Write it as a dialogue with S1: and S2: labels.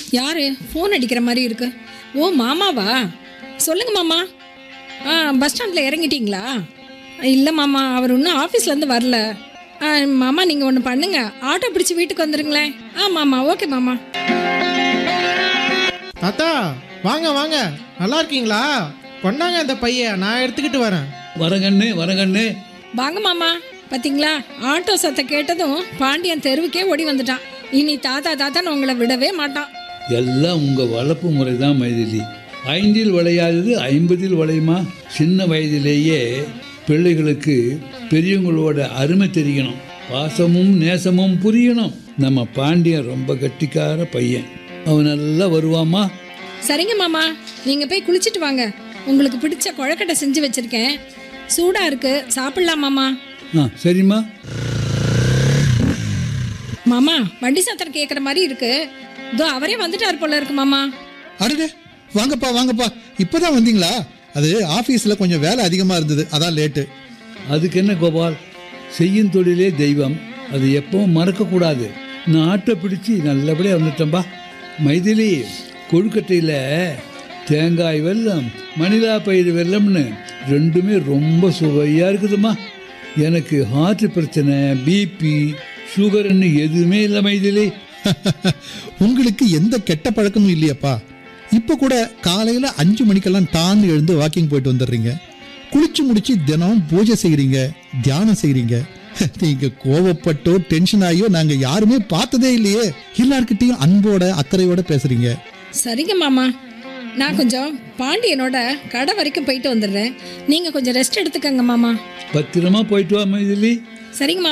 S1: யாரு ஃபோன் அடிக்கிற மாதிரி இருக்கு ஓ மாமாவா சொல்லுங்க மாமா ஆ பஸ் ஸ்டாண்டில் இறங்கிட்டீங்களா இல்லை மாமா அவர் இன்னும் ஆஃபீஸ்லேருந்து வரல ஆ, மாமா நீங்கள் ஒன்று பண்ணுங்க ஆட்டோ பிடிச்சி வீட்டுக்கு வந்துருங்களேன் ஆ மாமா ஓகே மாமா
S2: தாத்தா வாங்க வாங்க நல்லா இருக்கீங்களா கொண்டாங்க அந்த பைய நான் எடுத்துக்கிட்டு வரேன்
S3: வரகண்ணு வரகண்ணு
S1: வாங்க மாமா பார்த்தீங்களா ஆட்டோ சத்தம் கேட்டதும் பாண்டியன் தெருவுக்கே ஓடி வந்துட்டான் இனி தாத்தா தாத்தான்னு உங்களை விடவே மாட்டான்
S3: எல்லாம் உங்கள் வளர்ப்பு முறை தான் மைதிலி ஐந்தில் விளையாதது ஐம்பதில் விளையுமா சின்ன வயதிலேயே பிள்ளைகளுக்கு பெரியவங்களோட அருமை தெரியணும் பாசமும் நேசமும் புரியணும் நம்ம பாண்டியன் ரொம்ப கட்டிக்கார பையன் அவன் நல்லா வருவாமா
S1: சரிங்க மாமா நீங்க போய் குளிச்சிட்டு வாங்க உங்களுக்கு பிடிச்ச குழக்கட்டை செஞ்சு வச்சிருக்கேன் சூடா இருக்கு சாப்பிடலாம் மாமா
S3: ஆ சரிம்மா
S1: மாமா வண்டி சத்தம் கேட்குற மாதிரி இருக்கு இதோ அவரே வந்துட்டாரு போல இருக்கு மாமா
S4: அடடே வாங்கப்பா வாங்கப்பா இப்பதான் வந்தீங்களா அது ஆபீஸ்ல கொஞ்சம் வேலை அதிகமா இருந்தது அதான் லேட்டு
S3: அதுக்கு என்ன கோபால் செய்யும் தொழிலே தெய்வம் அது எப்பவும் மறக்கக்கூடாது நான் ஆட்டோ பிடிச்சி நல்லபடியாக வந்துட்டேன்பா மைதிலி கொழுக்கட்டையில் தேங்காய் வெல்லம் மணிலா பயிர் வெல்லம்னு ரெண்டுமே ரொம்ப சுவையாக இருக்குதும்மா எனக்கு ஹார்ட் பிரச்சனை பிபி சுகர்னு எதுவுமே இல்லை மைதிலி
S4: உங்களுக்கு எந்த கெட்ட பழக்கமும் இல்லையப்பா இப்ப கூட காலையில அஞ்சு மணிக்கெல்லாம் டான்னு எழுந்து வாக்கிங் போயிட்டு வந்துடுறீங்க குளிச்சு முடிச்சு தினம் பூஜை செய்றீங்க தியானம் செய்றீங்க நீங்க கோவப்பட்டோ டென்ஷன் ஆகியோ நாங்க யாருமே பார்த்ததே இல்லையே எல்லார்கிட்டயும் அன்போட அக்கறையோட பேசுறீங்க
S1: சரிங்க மாமா நான் கொஞ்சம் பாண்டியனோட கடை வரைக்கும் போயிட்டு வந்துடுறேன் நீங்க கொஞ்சம் ரெஸ்ட் எடுத்துக்கங்க மாமா
S3: பத்திரமா போயிட்டு வா மைதிலி
S1: சரிங்க மாமா